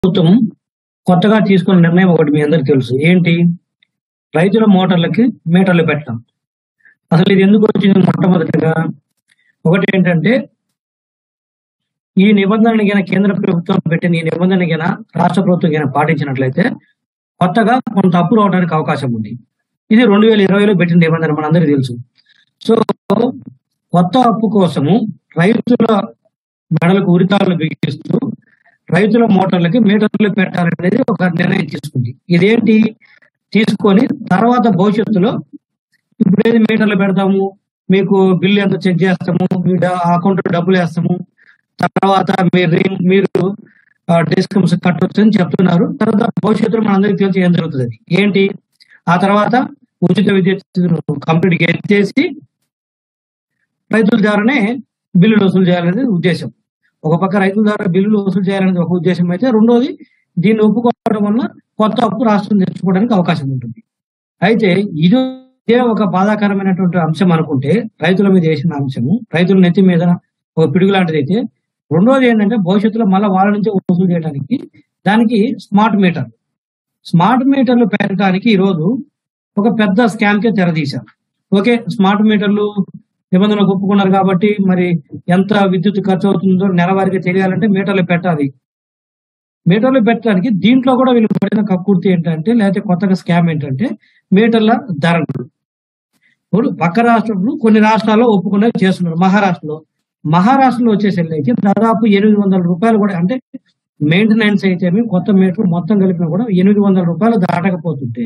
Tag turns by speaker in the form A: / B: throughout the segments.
A: ప్రభుత్వం కొత్తగా తీసుకున్న నిర్ణయం ఒకటి మీ అందరికి తెలుసు ఏంటి రైతుల మోటార్లకి మీటర్లు పెట్టడం అసలు ఇది ఎందుకు వచ్చింది మొట్టమొదటిగా ఒకటి ఏంటంటే ఈ నిబంధనని గిన కేంద్ర ప్రభుత్వం పెట్టిన ఈ నిబంధన గిన రాష్ట్ర ప్రభుత్వం గిన పాటించినట్లయితే కొత్తగా కొంత అప్పు రావడానికి అవకాశం ఉంది ఇది రెండు వేల ఇరవైలో పెట్టిన నిబంధన మనందరికీ తెలుసు సో కొత్త అప్పు కోసము రైతుల మెడలకు ఉరితాళ్ళు బిగిస్తూ రైతుల మోటార్లకి మీటర్లు పెట్టాలనేది ఒక నిర్ణయం తీసుకుంది ఇదేంటి తీసుకొని తర్వాత భవిష్యత్తులో ఇప్పుడు ఏది మీటర్లు పెడతాము మీకు బిల్లు ఎంత చెక్ చేస్తాము మీ అకౌంట్ డబ్బులు వేస్తాము తర్వాత మీరు మీరు డిస్కమ్స్ కట్టొచ్చు అని చెప్తున్నారు తర్వాత భవిష్యత్తులో మన అందరికీ తెలిసి ఏం జరుగుతుంది అది. ఏంటి ఆ తర్వాత ఉచిత విద్యుత్ కంప్లీట్ ఎత్తేసి రైతుల ద్వారానే బిల్లులు వసూలు చేయాలనేది ఉద్దేశం ఒక పక్క రైతుల ద్వారా బిల్లులు వసూలు చేయాలనేది ఒక ఉద్దేశం అయితే రెండోది దీన్ని ఒప్పుకోవడం వల్ల కొత్త అప్పు రాష్ట్రం తెచ్చుకోవడానికి అవకాశం ఉంటుంది అయితే ఇది ఇదే ఒక బాధాకరమైనటువంటి అంశం అనుకుంటే రైతుల మీద వేసిన అంశము రైతుల నెత్తి మీద ఒక పిడుగు లాంటిది అయితే రెండోది ఏంటంటే భవిష్యత్తులో మళ్ళీ వాళ్ళ నుంచి వసూలు చేయడానికి దానికి స్మార్ట్ మీటర్ స్మార్ట్ మీటర్లు పెట్టడానికి ఈరోజు ఒక పెద్ద స్కామ్ కే తెరదీశారు ఓకే స్మార్ట్ మీటర్లు నిబంధనలు ఒప్పుకున్నారు కాబట్టి మరి ఎంత విద్యుత్ ఖర్చు అవుతుందో నెలవారీగా తెలియాలంటే మీటర్లు పెట్టాలి మీటర్లు పెట్టడానికి దీంట్లో కూడా వీళ్ళు పడిన కక్కుర్తి ఏంటంటే లేకపోతే కొత్తగా స్కామ్ ఏంటంటే మీటర్ల ధరలు ఇప్పుడు పక్క రాష్ట్రంలో కొన్ని రాష్ట్రాల్లో ఒప్పుకున్నవి చేస్తున్నారు మహారాష్ట్రలో మహారాష్ట్రలో వచ్చేసరికి దాదాపు ఎనిమిది వందల రూపాయలు కూడా అంటే మెయింటెనెన్స్ అయితే కొత్త మీటర్ మొత్తం కలిపినా కూడా ఎనిమిది వందల రూపాయలు దాటకపోతుంటే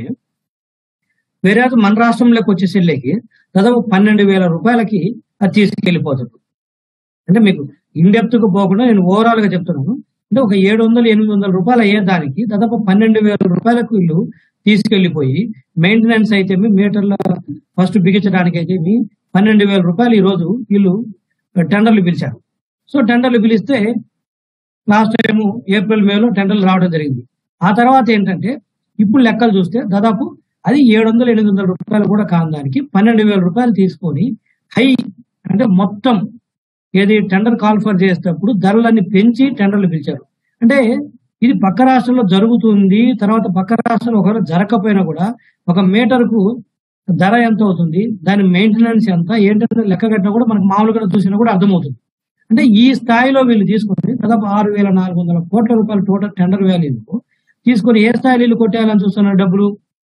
A: వేరే మన రాష్ట్రంలోకి వచ్చేసరికి దాదాపు పన్నెండు వేల రూపాయలకి అది తీసుకెళ్లిపోతుంది అంటే మీకు ఇన్డెప్త్ కు పోకుండా నేను ఓవరాల్ గా చెప్తున్నాను అంటే ఒక ఏడు వందలు ఎనిమిది వందల రూపాయలు అయ్యే దానికి దాదాపు పన్నెండు వేల రూపాయలకు వీళ్ళు తీసుకెళ్లిపోయి మెయింటెనెన్స్ అయితే మీటర్ల ఫస్ట్ బిగించడానికి అయితే పన్నెండు వేల రూపాయలు ఈ రోజు వీళ్ళు టెండర్లు పిలిచారు సో టెండర్లు పిలిస్తే లాస్ట్ టైం ఏప్రిల్ మేలో టెండర్లు రావడం జరిగింది ఆ తర్వాత ఏంటంటే ఇప్పుడు లెక్కలు చూస్తే దాదాపు అది ఏడు వందలు ఎనిమిది వందల రూపాయలు కూడా కాని దానికి పన్నెండు వేల రూపాయలు తీసుకొని హై అంటే మొత్తం ఏది టెండర్ కాల్ఫర్ చేసేటప్పుడు ధరలన్నీ పెంచి టెండర్లు పిలిచారు అంటే ఇది పక్క రాష్ట్రంలో జరుగుతుంది తర్వాత పక్క రాష్ట్రంలో ఒకవేళ జరగకపోయినా కూడా ఒక మీటర్కు ధర ఎంత అవుతుంది దాని మెయింటెనెన్స్ ఎంత ఏంటంటే లెక్క కట్టినా కూడా మనకు మామూలుగా చూసినా కూడా అర్థమవుతుంది అంటే ఈ స్థాయిలో వీళ్ళు తీసుకొని దాదాపు ఆరు వేల నాలుగు వందల కోట్ల రూపాయల టోటల్ టెండర్ వాల్యూ తీసుకొని ఏ స్థాయిలో వీళ్ళు కొట్టేయాలని చూస్తున్నారు డబ్బులు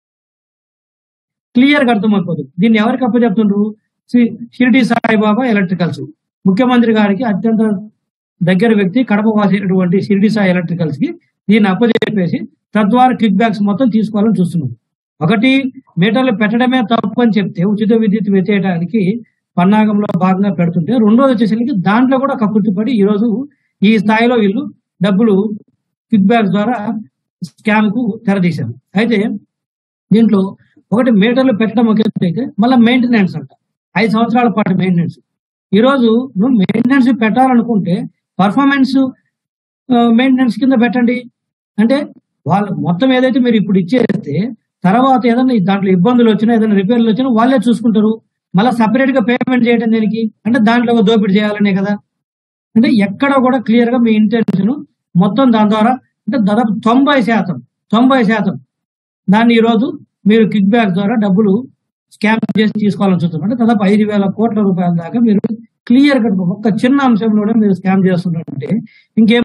A: క్లియర్ గా అర్థమైపోతుంది దీన్ని ఎవరికి అప్పచెప్తుండ్రు శ్రీ షిరిడి సాయిబాబా ఎలక్ట్రికల్స్ ముఖ్యమంత్రి గారికి అత్యంత దగ్గర వ్యక్తి కడప వాసినటువంటి షిరిడి సాయి ఎలక్ట్రికల్స్ కి దీన్ని అప్పచెప్పేసి తద్వారా కిక్ బ్యాక్స్ మొత్తం తీసుకోవాలని చూస్తున్నారు ఒకటి మీటర్లు పెట్టడమే తప్పు అని చెప్తే ఉచిత విద్యుత్ వెతేయడానికి పన్నాగంలో భాగంగా పెడుతుంటే రెండోది వచ్చేసరికి దాంట్లో కూడా కక్కుర్తిపడి ఈ రోజు ఈ స్థాయిలో వీళ్ళు డబ్బులు కిక్ బ్యాక్ ద్వారా స్కామ్ కు తెరదీశారు అయితే దీంట్లో ఒకటి మీటర్లు పెట్టడం ఒక ఎత్తు అయితే మళ్ళీ మెయింటెనెన్స్ అంట ఐదు సంవత్సరాల పాటు మెయింటెనెన్స్ ఈ రోజు నువ్వు మెయింటెనెన్స్ పెట్టాలనుకుంటే పర్ఫార్మెన్స్ మెయింటెనెన్స్ కింద పెట్టండి అంటే వాళ్ళు మొత్తం ఏదైతే మీరు ఇప్పుడు ఇచ్చేస్తే తర్వాత ఏదైనా దాంట్లో ఇబ్బందులు వచ్చినా ఏదైనా రిపేర్లు వచ్చినా వాళ్ళే చూసుకుంటారు మళ్ళీ సపరేట్ గా పేమెంట్ చేయడం దేనికి అంటే దాంట్లో ఒక దోపిడీ చేయాలనే కదా అంటే ఎక్కడ కూడా క్లియర్ గా మీ ఇంటెన్షన్ మొత్తం దాని ద్వారా అంటే దాదాపు తొంభై శాతం తొంభై శాతం దాన్ని ఈ రోజు మీరు కిక్ బ్యాక్ ద్వారా డబ్బులు స్కామ్ చేసి తీసుకోవాలని చూస్తున్నారు అంటే దాదాపు ఐదు వేల కోట్ల రూపాయల దాకా మీరు క్లియర్ గా ఒక్క చిన్న అంశంలోనే మీరు స్కామ్ చేస్తున్నారంటే ఇంకేం